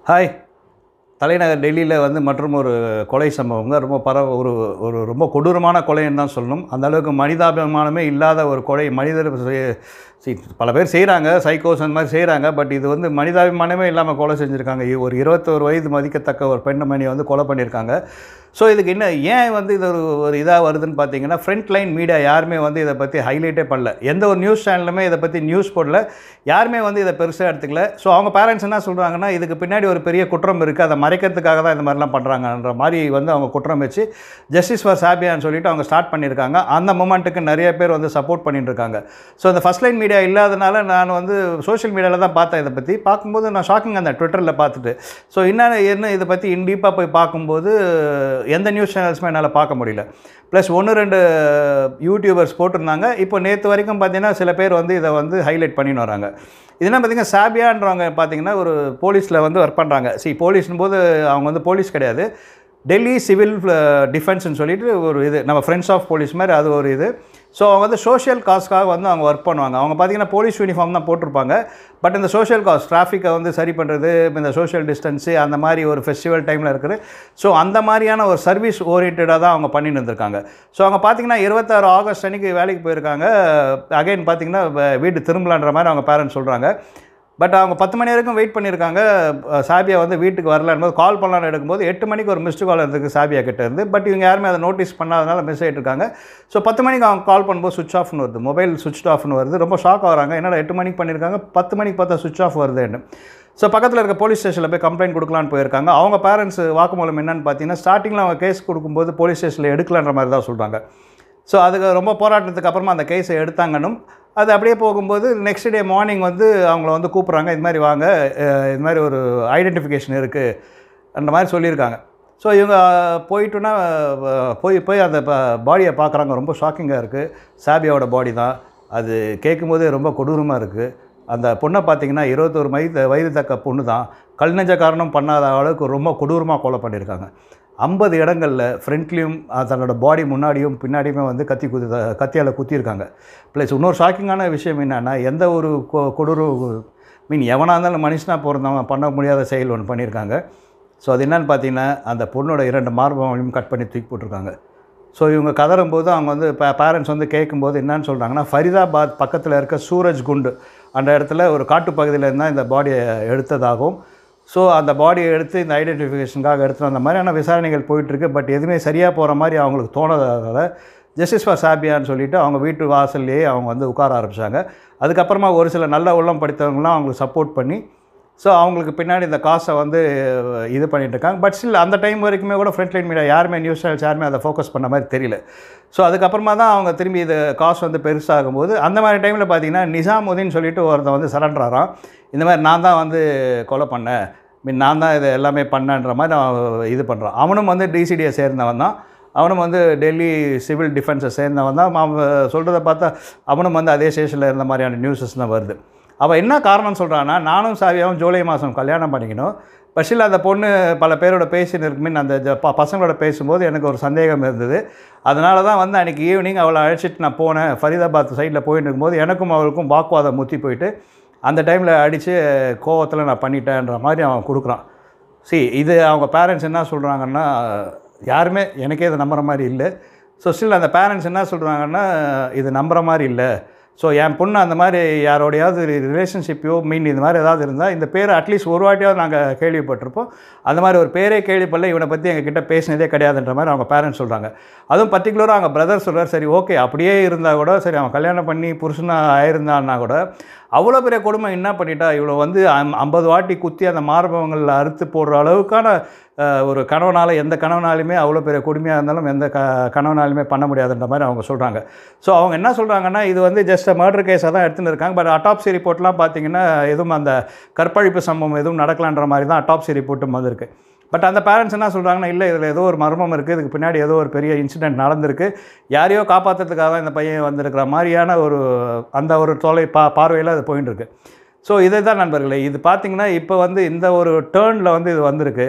hi தலைநகர் டெல்லியில் வந்து மற்றும் ஒரு கொலை சம்பவங்க ரொம்ப பர ஒரு ஒரு ரொம்ப கொடூரமான கொலைன்னு தான் சொல்லணும் அந்த அளவுக்கு மனிதாபிமானமே இல்லாத ஒரு கொலை மனிதர் செய்- செய்- பல பேர் செய்கிறாங்க சைக்கோஸ் அந்த மாதிரி செய்கிறாங்க பட் இது வந்து மனிதாபிமானமே இல்லாமல் கொலை செஞ்சுருக்காங்க இ- ஒரு இருபத்தோரு வயது மதிக்கத்தக்க ஒரு பெண்மணியை வந்து கொலை பண்ணியிருக்காங்க ஸோ இதுக்கு என்ன ஏன் வந்து இது ஒரு ஒரு இதாக வருதுன்னு பார்த்தீங்கன்னா ஃப்ரண்ட் லைன் மீடியா யாருமே வந்து இதை பற்றி ஹைலைட்டே பண்ணல எந்த ஒரு நியூஸ் சேனலுமே இதை பற்றி நியூஸ் போடல யாருமே வந்து இதை பெருசாக எடுத்துக்கல ஸோ அவங்க பேரண்ட்ஸ் என்ன சொல்கிறாங்கன்னா இதுக்கு பின்னாடி ஒரு பெரிய குற்றம் இருக்குது அதை மறைக்கிறதுக்காக தான் இந்த மாதிரிலாம் பண்ணுறாங்கன்ற மாதிரி வந்து அவங்க குற்றம் வச்சு ஜஸ்டிஸ் ஃபார் சாபியான்னு சொல்லிட்டு அவங்க ஸ்டார்ட் பண்ணியிருக்காங்க அந்த மூமெண்ட்டுக்கு நிறைய பேர் வந்து சப்போர்ட் பண்ணிட்டு இருக்காங்க ஸோ இந்த ஃபஸ்ட் லைன் மீடியா இல்லாதனால நான் வந்து சோஷியல் மீடியாவில் தான் பார்த்தேன் இதை பற்றி பார்க்கும்போது நான் ஷாக்கிங் அந்த ட்விட்டரில் பார்த்துட்டு ஸோ என்ன என்ன இதை பற்றி இன்டீப்பாக போய் பார்க்கும்போது எந்த நியூஸ் சேனல்ஸுமே என்னால் பார்க்க முடியல ப்ளஸ் ஒன்று ரெண்டு யூடியூபர்ஸ் போட்டிருந்தாங்க இப்போ நேற்று வரைக்கும் பார்த்தீங்கன்னா சில பேர் வந்து இதை வந்து ஹைலைட் பண்ணின்னு வராங்க இது என்ன பார்த்தீங்கன்னா சாபியான்றவங்க பார்த்தீங்கன்னா ஒரு போலீஸில் வந்து ஒர்க் பண்ணுறாங்க சி போலீஸ்னும் போது அவங்க வந்து போலீஸ் கிடையாது டெல்லி சிவில் டிஃபென்ஸ்னு சொல்லிட்டு ஒரு இது நம்ம ஃப்ரெண்ட்ஸ் ஆஃப் போலீஸ் மாதிரி அது ஒரு இது ஸோ அவங்க வந்து சோஷியல் காஸ்க்காக வந்து அவங்க ஒர்க் பண்ணுவாங்க அவங்க பார்த்தீங்கன்னா போலீஸ் யூனிஃபார்ம் தான் போட்டிருப்பாங்க பட் இந்த சோஷியல் காஸ் டிராஃபிக்கை வந்து சரி பண்ணுறது இந்த சோஷியல் டிஸ்டன்ஸு அந்த மாதிரி ஒரு ஃபெஸ்டிவல் டைமில் இருக்குது ஸோ அந்த மாதிரியான ஒரு சர்வீஸ் ஓரியன்டாக தான் அவங்க பண்ணிட்டு இருந்திருக்காங்க ஸோ அவங்க பார்த்தீங்கன்னா இருபத்தாறு ஆகஸ்ட் அன்னைக்கு வேலைக்கு போயிருக்காங்க அகைன் பார்த்தீங்கன்னா வ- வீடு திரும்பலான்ற மாதிரி அவங்க பேரண்ட்ஸ் சொல்கிறாங்க பட் அவங்க பத்து மணி வரைக்கும் வெயிட் பண்ணியிருக்காங்க அஹ் சாபியா வந்து வீட்டுக்கு வரலன்னு போது கால் பண்ணலான்னு எடுக்கும்போது எட்டு மணிக்கு ஒரு மிஸ்டு கால் இருந்ததுக்கு சாபியா கிட்ட இருந்து பட் இவங்க யாருமே அதை நோட்டீஸ் பண்ணாதனால மிஸ் ஆகிட்டு இருக்காங்க ஸோ பத்து மணிக்கு அவங்க கால் பண்ணும்போது சுவிச் ஆஃப்னு வருது மொபைல் சுவிச் ஆஃப்னு வருது ரொம்ப ஷாக் ஆகுறாங்க என்னடா எட்டு மணிக்கு பண்ணியிருக்காங்க பத்து மணிக்கு பார்த்தா சுவிச் ஆஃப் வருதுன்னு ஸோ பக்கத்தில் இருக்க போலீஸ் ஸ்டேஷனில் போய் கம்ப்ளைண்ட் கொடுக்கலான்னு போயிருக்காங்க அவங்க பேரண்ட்ஸ் வாக்குமூலம் என்னன்னு பார்த்தீங்கன்னா ஸ்டார்டிங்கில் அவங்க கேஸ் கொடுக்கும்போது போலீஸ் ஸ்டேஷனில் எடுக்கலான்ற மாதிரி தான் சொல்கிறாங்க ஸோ அதுக்கு ரொம்ப போராட்டத்துக்கு அப்புறமா அந்த கேஸை எடுத்தாங்கன்னும் அது அப்படியே போகும்போது நெக்ஸ்ட் டே மார்னிங் வந்து அவங்கள வந்து கூப்பிட்றாங்க இது மாதிரி வாங்க அஹ் இது மாதிரி ஒரு ஐடென்டிஃபிகேஷன் இருக்குது அந்த மாதிரி சொல்லியிருக்காங்க ஸோ இவங்க போயிட்டுனா அஹ் போய் போய் அந்த பாடியை பார்க்குறாங்க ரொம்ப ஷாக்கிங்காக இருக்குது சாபியாவோட பாடி தான் அது கேட்கும்போதே ரொம்ப கொடூரமாக இருக்குது அந்த பொண்ணை பார்த்தீங்கன்னா இருபத்தோரு வயது வயது தக்க பொண்ணு தான் கல் நெஞ்ச காரணம் பண்ணாத அளவுக்கு ரொம்ப கொடூரமாக கொலை பண்ணியிருக்காங்க ஐம்பது இடங்களில் ஃப்ரண்ட்லேயும் தன்னோட பாடி முன்னாடியும் பின்னாடியுமே வந்து கத்தி குத்தி கத்தியால் குத்தியிருக்காங்க ப்ளஸ் இன்னொரு ஷாக்கிங்கான விஷயம் என்னென்னா எந்த ஒரு கொ- கொடூர மீன் எவனாக இருந்தாலும் மனுஷனாக பிறந்தவன் பண்ண முடியாத செயல் ஒன்று பண்ணியிருக்காங்க ஸோ அது என்னன்னு பார்த்தீங்கன்னா அந்த பொண்ணோட இரண்டு மார்பகங்களையும் கட் பண்ணி தூக்கி போட்டிருக்காங்க ஸோ இவங்க கதறும்போது அவங்க வந்து பே பேரண்ட்ஸ் வந்து கேட்கும்போது என்னன்னு சொல்கிறாங்கன்னா ஃபரிதாபாத் பக்கத்தில் இருக்க சூரஜ் குண்டு அந்த இடத்துல ஒரு காட்டுப்பகுதியில் இருந்தால் இந்த பாடியை எடுத்ததாகவும் ஸோ அந்த பாடியை எடுத்து இந்த ஐடென்டிஃபிகேஷனுக்காக எடுத்து அந்த மாதிரியான விசாரணைகள் போயிட்டுருக்கு பட் எதுவுமே சரியாக போகிற மாதிரி அவங்களுக்கு தோணாததால் ஜஸ்டிஸ் ஃபார் சாபியான்னு சொல்லிட்டு அவங்க வீட்டு வாசல்லையே அவங்க வந்து உட்கார ஆரம்பித்தாங்க அதுக்கப்புறமா ஒரு சில நல்ல உள்ளம் படித்தவங்களாம் அவங்களுக்கு சப்போர்ட் பண்ணி ஸோ அவங்களுக்கு பின்னாடி இந்த காசை வந்து இது பண்ணிட்டு இருக்காங்க பட் ஸ்டில் அந்த டைம் வரைக்குமே கூட ஃப்ரண்ட் லைன் மீடியா யாருமே நியூஸ் சேனல்ஸ் யாருமே அதை ஃபோக்கஸ் பண்ண மாதிரி தெரியல ஸோ அதுக்கப்புறமா தான் அவங்க திரும்பி இது காசு வந்து பெருசாகும்போது அந்த மாதிரி டைமில் பார்த்தீங்கன்னா நிசாமுதீன் சொல்லிட்டு ஒருத்தன் வந்து சரண்டர் ஆகிறான் இந்த மாதிரி நான் தான் வந்து கொலை பண்ணேன் மீன் நான் தான் இது எல்லாமே பண்ணேன்ற மாதிரி அவன் இது பண்ணுறான் அவனும் வந்து டிசிடியை சேர்ந்தவன் தான் அவனும் வந்து டெல்லி சிவில் டிஃபென்ஸை சேர்ந்தவன் தான் அவன் சொல்கிறத பார்த்தா அவனும் வந்து அதே ஸ்டேஷனில் இருந்த மாதிரியான நியூஸஸ் தான் வருது அவள் என்ன காரணம் சொல்கிறான்னா நானும் சாவியாவும் ஜூலை மாதம் கல்யாணம் பண்ணிக்கணும் பஸ்ஸில் அந்த பொண்ணு பல பேரோட பேசின்னு இருக்குமின் அந்த ஜ- ப பசங்களோட பேசும்போது எனக்கு ஒரு சந்தேகம் இருந்தது அதனால தான் வந்து அன்றைக்கி ஈவினிங் அவளை அழைச்சிட்டு நான் போனேன் ஃபரீதாபாத் சைடில் போயிட்டு இருக்கும்போது எனக்கும் அவளுக்கும் வாக்குவாதம் முத்தி போயிட்டு அந்த டைமில் அடித்து கோவத்தில் நான் பண்ணிட்டேன்ற மாதிரி அவன் கொடுக்குறான் சி இது அவங்க பேரண்ட்ஸ் என்ன சொல்கிறாங்கன்னா யாருமே எனக்கே இதை நம்புற மாதிரி இல்லை ஸோ ஸ்டில் அந்த பேரண்ட்ஸ் என்ன சொல்கிறாங்கன்னா இது நம்புற மாதிரி இல்லை ஸோ என் பொண்ணு அந்த மாதிரி யாரோடையாவது ரிலேஷன்ஷிப்போ மீன் இந்த மாதிரி ஏதாவது இருந்தால் இந்த பேரை அட்லீஸ்ட் ஒரு வாட்டியாவது நாங்கள் கேள்விப்பட்டிருப்போம் அந்த மாதிரி ஒரு பேரே கேள்விப்படல இவனை பற்றி எங்கள் கிட்ட பேசினதே கிடையாதுன்ற மாதிரி அவங்க பேரண்ட்ஸ் சொல்கிறாங்க அதுவும் பர்டிகுலராக அவங்க பிரதர் சொல்கிறார் சரி ஓகே அப்படியே இருந்தால் கூட சரி அவன் கல்யாணம் பண்ணி புருஷனாக ஆயிருந்தான்னா கூட அவ்வளோ பெரிய கொடுமை என்ன பண்ணிட்டா இவ்வளோ வந்து ஐம்- ஐம்பது வாட்டி குத்தி அந்த மார்பகங்களில் அறுத்து போடுற அளவுக்கான அஹ், ஒரு கணவனால் எந்த கணவனாலுமே அவ்வளோ பெரிய கொடுமையாக இருந்தாலும் எந்த க கணவனாலுமே பண்ண முடியாதுன்ற மாதிரி அவங்க சொல்கிறாங்க ஸோ அவங்க என்ன சொல்கிறாங்கன்னா இது வந்து ஜஸ்ட் மர்டர் கேஸாக தான் எடுத்துன்னு இருக்காங்க பட் அட்டாப்சி ரிப்போர்ட்லாம் பார்த்தீங்கன்னா எதுவும் அந்த கற்பழிப்பு சம்பவம் எதுவும் நடக்கலான்ற மாதிரி தான் அட்டாப்சி ரிப்போர்ட்டும் வந்திருக்கு பட் அந்த பேரண்ட்ஸ் என்ன சொல்கிறாங்கன்னா இல்லை இதில் ஏதோ ஒரு மர்மம் இருக்குது இதுக்கு பின்னாடி ஏதோ ஒரு பெரிய இன்சிடென்ட் நடந்திருக்கு யாரையோ காப்பாற்றுறதுக்காக தான் இந்த பையன் வந்திருக்கிற மாதிரியான ஒரு அந்த ஒரு தொலை பா பார்வையில் அது போயின்னு இருக்கு ஸோ இதை தான் நண்பர்களே இது பார்த்தீங்கன்னா இப்போ வந்து இந்த ஒரு டேர்னில் வந்து இது வந்திருக்கு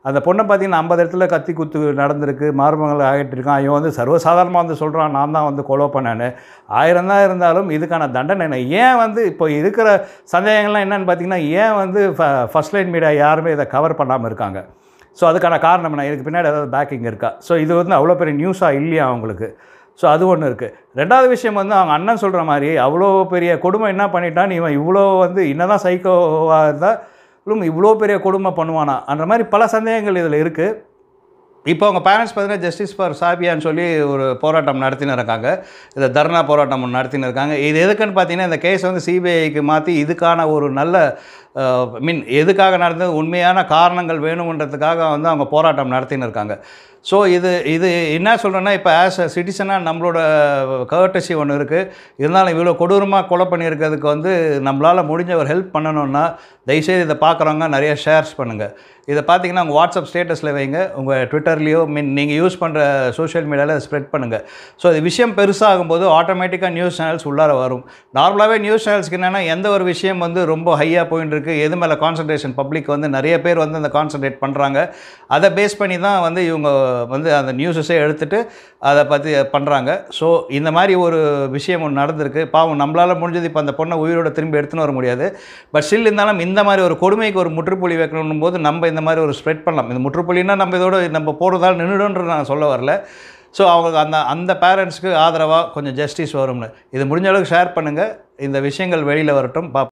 அந்த பொண்ணை பார்த்தீங்கன்னா ஐம்பது இடத்துல கத்தி குத்து நடந்திருக்கு மார்பங்கள் ஆகிட்டு இருக்கான் இவன் வந்து சர்வசாதாரணமாக வந்து சொல்கிறான் நான் தான் வந்து கொலை பண்ணேன்னு ஆயிரம் தான் இருந்தாலும் இதுக்கான தண்டனை என்ன ஏன் வந்து இப்போ இருக்கிற சந்தேகங்கள்லாம் என்னன்னு பார்த்தீங்கன்னா ஏன் வந்து ஃபஸ்ட் லைன் மீடியா யாருமே இதை கவர் பண்ணாமல் இருக்காங்க ஸோ அதுக்கான காரணம் என்ன இதுக்கு பின்னாடி ஏதாவது பேக்கிங் இருக்கா ஸோ இது வந்து அவ்வளோ பெரிய நியூஸாக இல்லையா அவங்களுக்கு ஸோ அது ஒன்று இருக்குது ரெண்டாவது விஷயம் வந்து அவங்க அண்ணன் சொல்கிற மாதிரி அவ்வளோ பெரிய கொடுமை என்ன பண்ணிட்டான் இவன் இவ்வளோ வந்து என்னதான் சைக்கோவாக இருந்தாலும் இவ்வளோ பெரிய கொடுமை பண்ணுவானா அந்த மாதிரி பல சந்தேகங்கள் இதில் இருக்குது இப்போ அவங்க பேரண்ட்ஸ் பார்த்தீங்கன்னா ஜஸ்டிஸ் ஃபார் சாபியான்னு சொல்லி ஒரு போராட்டம் நடத்தின்னு இருக்காங்க இதை தர்ணா போராட்டம் ஒன்று நடத்தின்னு இருக்காங்க இது எதுக்குன்னு பார்த்தீங்கன்னா இந்த கேஸ் வந்து சிபிஐக்கு மாற்றி இதுக்கான ஒரு நல்ல மீன் எதுக்காக நடந்தது உண்மையான காரணங்கள் வேணுன்றதுக்காக வந்து அவங்க போராட்டம் நடத்தின்னு இருக்காங்க ஸோ இது இது என்ன சொல்கிறேன்னா இப்போ ஆஸ் அ சிட்டிசனாக நம்மளோட கர்டசி ஒன்று இருக்குது இருந்தாலும் இவ்வளோ கொடூரமாக கொலை பண்ணியிருக்கிறதுக்கு வந்து நம்மளால் முடிஞ்ச ஒரு ஹெல்ப் பண்ணணும்னா தயவுசெய்து இதை பார்க்குறவங்க நிறைய ஷேர்ஸ் பண்ணுங்கள் இதை பார்த்தீங்கன்னா உங்கள் வாட்ஸ்அப் ஸ்டேட்டஸில் வைங்க உங்கள் ட்விட்டர்லேயோ மீன் நீங்கள் யூஸ் பண்ணுற சோஷியல் மீடியாவில் ஸ்ப்ரெட் பண்ணுங்கள் ஸோ இது விஷயம் பெருசாகும் போது ஆட்டோமேட்டிக்காக நியூஸ் சேனல்ஸ் உள்ளார வரும் நார்மலாகவே நியூஸ் சேனல்ஸ்க்கு என்னென்னா எந்த ஒரு விஷயம் வந்து ரொம்ப ஹையாக போயின்னு இருக்குது எது மேலே கான்சன்ட்ரேஷன் பப்ளிக் வந்து நிறைய பேர் வந்து அந்த கான்சன்ட்ரேட் பண்ணுறாங்க அதை பேஸ் பண்ணி தான் வந்து இவங்க வந்து அந்த நியூஸஸே எடுத்துகிட்டு அதை பற்றி பண்ணுறாங்க ஸோ இந்த மாதிரி ஒரு விஷயம் ஒன்று நடந்திருக்கு பாவம் நம்மளால் முடிஞ்சது இப்போ அந்த பொண்ணை உயிரோட திரும்பி எடுத்துன்னு வர முடியாது பட் ஸ்டில் இருந்தாலும் இந்த மாதிரி ஒரு கொடுமைக்கு ஒரு முற்றுப்புள்ளி வைக்கணும் போது நம்ம இந்த மாதிரி ஒரு ஸ்ப்ரெட் பண்ணலாம் இந்த முற்றுப்புள்ளினா நம்ம இதோட நம்ம போகிறதால நின்றுடுன்ற நான் சொல்ல வரல ஸோ அவங்க அந்த அந்த பேரண்ட்ஸ்க்கு ஆதரவாக கொஞ்சம் ஜஸ்டிஸ் வரும்னு இது முடிஞ்ச அளவுக்கு ஷேர் பண்ணுங்கள் இந்த விஷயங்கள் வெளியில் வரட்டும் பா